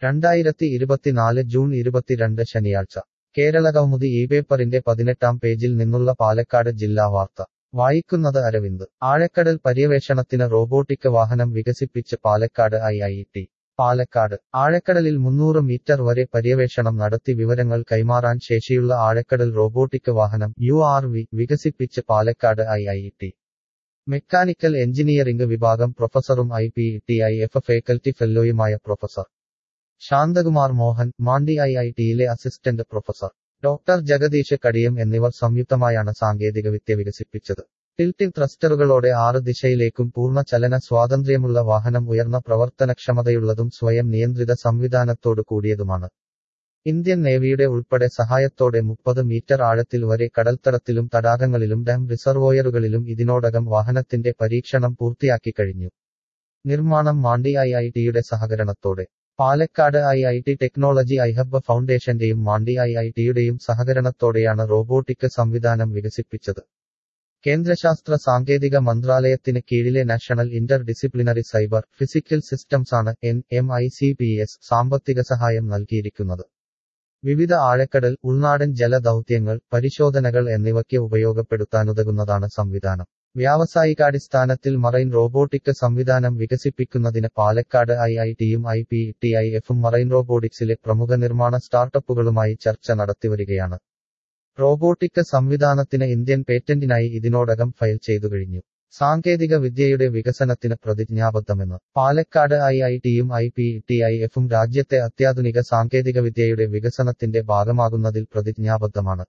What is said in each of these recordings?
രണ്ടായിരത്തി ഇരുപത്തിനാല് ജൂൺ ഇരുപത്തിരണ്ട് ശനിയാഴ്ച കേരള കൗമുദി ഈ പേപ്പറിന്റെ പതിനെട്ടാം പേജിൽ നിന്നുള്ള പാലക്കാട് ജില്ലാ വാർത്ത വായിക്കുന്നത് അരവിന്ദ് ആഴക്കടൽ പര്യവേഷണത്തിന് റോബോട്ടിക് വാഹനം വികസിപ്പിച്ച് Palakkad I I T Palakkad ആഴക്കടലിൽ മുന്നൂറ് മീറ്റർ വരെ പര്യവേഷണം നടത്തി വിവരങ്ങൾ കൈമാറാൻ ശേഷിയുള്ള ആഴക്കടൽ റോബോട്ടിക് വാഹനം യു ആർ വി വികസിപ്പിച്ച് Palakkad I I T mechanical engineering വിഭാഗം പ്രൊഫസറും I P T I F faculty ഫെല്ലോയുമായ professor Santhakumar Mohan Mandi I I ടിയിലെ assistant professor doctor Jagadish Kadiyam എന്നിവർ സംയുക്തമായാണ് സാങ്കേതികവിദ്യ വികസിപ്പിച്ചത് ടിൽറ്റിംഗ് ത്രസ്റ്ററുകളോടെ ആറ് ദിശയിലേക്കും പൂർണ്ണ ചലന സ്വാതന്ത്ര്യമുള്ള വാഹനം ഉയർന്ന പ്രവർത്തനക്ഷമതയുള്ളതും സ്വയം നിയന്ത്രിത സംവിധാനത്തോടു കൂടിയതുമാണ് ഇന്ത്യൻ നേവിയുടെ ഉൾപ്പെടെ സഹായത്തോടെ മുപ്പത് മീറ്റർ ആഴത്തിൽ വരെ കടൽത്തടത്തിലും തടാകങ്ങളിലും ഡാം റിസർവോയറുകളിലും ഇതിനോടകം വാഹനത്തിന്റെ പരീക്ഷണം പൂർത്തിയാക്കി കഴിഞ്ഞു നിർമ്മാണം മാണ്ഡി ഐ ഐ ടിയുടെ സഹകരണത്തോടെ Palakkad I I T technology iHub ഫൗണ്ടേഷന്റെയും മാണ്ഡി ഐ ഐ ടിയുടെയും സഹകരണത്തോടെയാണ് റോബോട്ടിക് സംവിധാനം വികസിപ്പിച്ചത് കേന്ദ്രശാസ്ത്ര സാങ്കേതിക മന്ത്രാലയത്തിന് കീഴിലെ national interdisciplinary cyber physical systems ആണ് N M I C P S സാമ്പത്തിക സഹായം നൽകിയിരിക്കുന്നത് വിവിധ ആഴക്കടൽ ഉൾനാടൻ ജല ദൗത്യങ്ങൾ പരിശോധനകൾ എന്നിവയ്ക്ക് ഉപയോഗപ്പെടുത്താനുതകുന്നതാണ് സംവിധാനം വ്യാവസായികാടിസ്ഥാനത്തിൽ മറൈൻ റോബോട്ടിക് സംവിധാനം വികസിപ്പിക്കുന്നതിന് പാലക്കാട് ഐ ഐ ടിയും ഐ പി ടി ഐ എഫും മറൈൻ റോബോട്ടിക്സിലെ പ്രമുഖ നിർമ്മാണ സ്റ്റാർട്ടപ്പുകളുമായി ചർച്ച നടത്തിവരികയാണ് റോബോട്ടിക് സംവിധാനത്തിന് ഇന്ത്യൻ പേറ്റന്റിനായി ഇതിനോടകം ഫയൽ ചെയ്തു കഴിഞ്ഞു സാങ്കേതിക വിദ്യയുടെ വികസനത്തിന് പ്രതിജ്ഞാബദ്ധമെന്ന് പാലക്കാട് ഐ ഐ ടിയും ഐ പി ടി ഐ എഫും രാജ്യത്തെ അത്യാധുനിക സാങ്കേതിക വിദ്യയുടെ വികസനത്തിന്റെ ഭാഗമാകുന്നതിൽ പ്രതിജ്ഞാബദ്ധമാണ്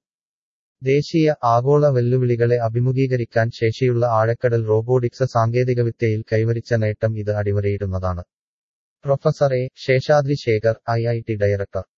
ദേശീയ ആഗോള വെല്ലുവിളികളെ അഭിമുഖീകരിക്കാൻ ശേഷിയുള്ള ആഴക്കടൽ റോബോട്ടിക്സ് സാങ്കേതികവിദ്യയിൽ കൈവരിച്ച നേട്ടം ഇത് അടിവരയിടുന്നതാണ് professor A Seshadri Sekhar I I T director